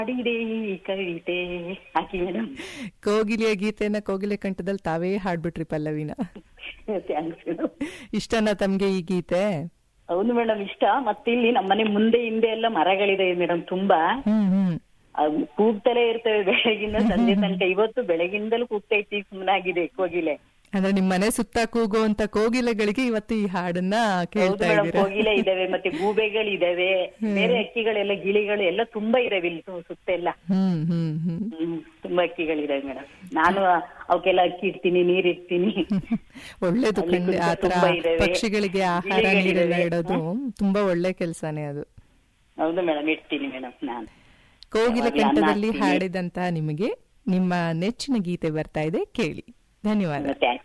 ಹಾಡಿದೆ ಈ ಕವಿತೆ ಹಾಕಿ ಮೇಡಮ್ ಕೋಗಿಲೆಯ ಗೀತೆನ ಕೋಗಿಲೆ ಕಂಠದಲ್ಲಿ ತಾವೇ ಹಾಡ್ಬಿಟ್ರಿ ಪಲ್ಲವಿನ ಥ್ಯಾಂಕ್ಸ್ ಮೇಡಮ್ ಇಷ್ಟನಾ ತಮ್ಗೆ ಈ ಗೀತೆ ಹೌದು ಮೇಡಮ್ ಇಷ್ಟ ಮತ್ತಿಲ್ಲಿ ನಮ್ಮನೆ ಮುಂದೆ ಹಿಂದೆ ಎಲ್ಲ ಮರಗಳಿದೆ ಮೇಡಮ್ ತುಂಬಾ ಹ್ಮ್ ಹ್ಮ್ ಅವು ಕೂಗ್ತಲೇ ಇರ್ತವೆ ಬೆಳಗಿಂದ ಸಂಜೆ ತನಕ ಇವತ್ತು ಬೆಳಗಿಂದಲೂ ಕೂಗ್ತೈತಿ ಸುಮ್ಮನಾಗಿದೆ ಕೋಗಿಲೆ ಅಂದ್ರೆ ನಿಮ್ ಮನೆ ಸುತ್ತ ಕೂಗುವಂತ ಕೋಗಿಲೆಗಳಿಗೆ ಇವತ್ತು ಈ ಹಾಡನ್ನ ಹೌದು ಕೇಳ್ತಾ ಮೇಡಮ್ ಇದ್ದೀರಾ ಕೋಗಿಲೆ ಇದಾವೆ ಮತ್ತೆ ಗೂಬೆಗಳಿದಾವೆ ಬೇರೆ ಅಕ್ಕಿಗಳೆಲ್ಲ ಗಿಳಿಗಳು ಎಲ್ಲ ತುಂಬಾ ಇದಾವೆ ಇಲ್ಲಿ ಸು- ಸುತ್ತೆಲ್ಲ ಹ್ಮ್ ಹ್ಮ್ ಹ್ಮ್ ಹ್ಮ್ ತುಂಬಾ ಅಕ್ಕಿಗಳಿದಾವೆ ಮೇಡಮ್ ನಾನು ಅವಕ್ಕೆಲ್ಲ ಅಕ್ಕಿ ಇಡ್ತೀನಿ ನೀರ್ ಇಡ್ತೀನಿ ಒಳ್ಳೇದು ಅಲ್ಲಿ ಖಂಡಿತ ಕುರಿತ ಆತರ ತುಂಬಾ ಇದಾವೆ. ಪಕ್ಷಿಗಳಿಗೆ ಆಹಾರ ಗಿಳಿಗಳಿದಾವೆ. ನೀರೆಲ್ಲ ಇಡೋದು ತುಂಬಾ ಒಳ್ಳೆ ಕೆಲ್ಸಾನೇ ಅದು ಹೌದು ಮೇಡಮ್ ಇಡ್ತೀನಿ ಮೇಡಮ್ ನಾನು ಕೋಗಿಲ ಯಾವಾಗ್ಲೂ ಅನ್ನ ಕಂಠದಲ್ಲಿ ಹಾಕ್ತೀನಿ. ಹಾಡಿದಂತ ನಿಮಗೆ ನಿಮ್ಮ ನೆಚ್ಚಿನ ಗೀತೆ ಬರ್ತಾ ಇದೆ ಕೇಳಿ ಧನ್ಯವಾದ ಥ್ಯಾಂಕ್ಸ್